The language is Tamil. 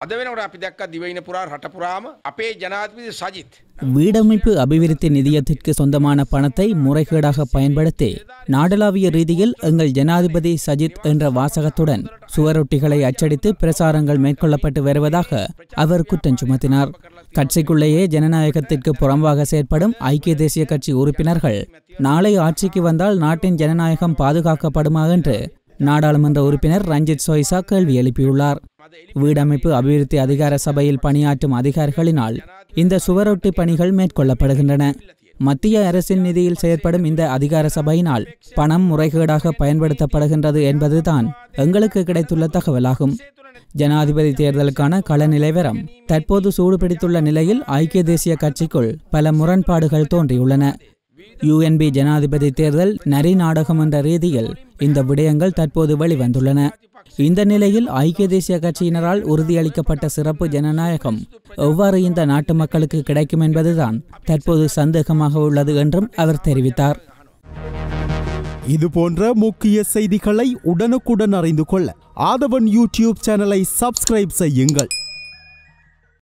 අද වෙනකොට අපි දැක්ක දිවයින පුරා රට පුරාම අපේ ජනාධිපති සජිත් வீடமைப்பு அபிவிருத்தி நிதியத்திற்கு சொந்தமான பணத்தை முறைகேடாக பயன்படுத்தி நாடளாவிய ரீதியில் எங்கள் ஜனாதிபதி சஜித் என்ற வாசகத்துடன் சுவரொட்டிகளை அச்சடித்து பிரசாரங்கள் மேற்கொள்ளப்பட்டு வருவதாக அவர் குற்றம் சுமத்தினார் கட்சிக்குள்ளேயே ஜனநாயகத்திற்கு புறம்பாக செயற்படும் ஐக்கிய தேசிய கட்சி உறுப்பினர்கள் நாளை ஆட்சிக்கு வந்தால் நாட்டின் ஜனநாயகம் பாதுகாக்கப்படுமா என்று நாடாளுமன்ற உறுப்பினர் ரஞ்சித் சொய்சா கேள்வி எழுப்பியுள்ளார் வீடமைப்பு அபிவிருத்தி அதிகார சபையில் பணியாற்றும் அதிகாரிகளினால் இந்த சுவரொட்டி பணிகள் மேற்கொள்ளப்படுகின்றன மத்திய அரசின் நிதியில் செயற்படும் இந்த அதிகார சபையினால் பணம் முறைகேடாக பயன்படுத்தப்படுகின்றது என்பதுதான் எங்களுக்கு கிடைத்துள்ள தகவலாகும் ஜனாதிபதி தேர்தலுக்கான கள நிலைவரம் தற்போது சூடுபிடித்துள்ள நிலையில் ஐக்கிய தேசிய கட்சிக்குள் பல முரண்பாடுகள் தோன்றியுள்ளன யுஎன்பி ஜனாதிபதி தேர்தல் நரி நாடகம் என்ற ரீதியில் இந்த விடயங்கள் தற்போது வெளிவந்துள்ளன இந்த நிலையில் ஐக்கிய தேசிய கட்சியினரால் உறுதியளிக்கப்பட்ட சிறப்பு ஜனநாயகம் எவ்வாறு இந்த நாட்டு மக்களுக்கு கிடைக்கும் என்பதுதான் தற்போது சந்தேகமாக உள்ளது என்றும் அவர் தெரிவித்தார் இது போன்ற முக்கிய செய்திகளை உடனுக்குடன் அறிந்து கொள்ள ஆதவன் யூடியூப் சேனலை சப்ஸ்கிரைப் செய்யுங்கள்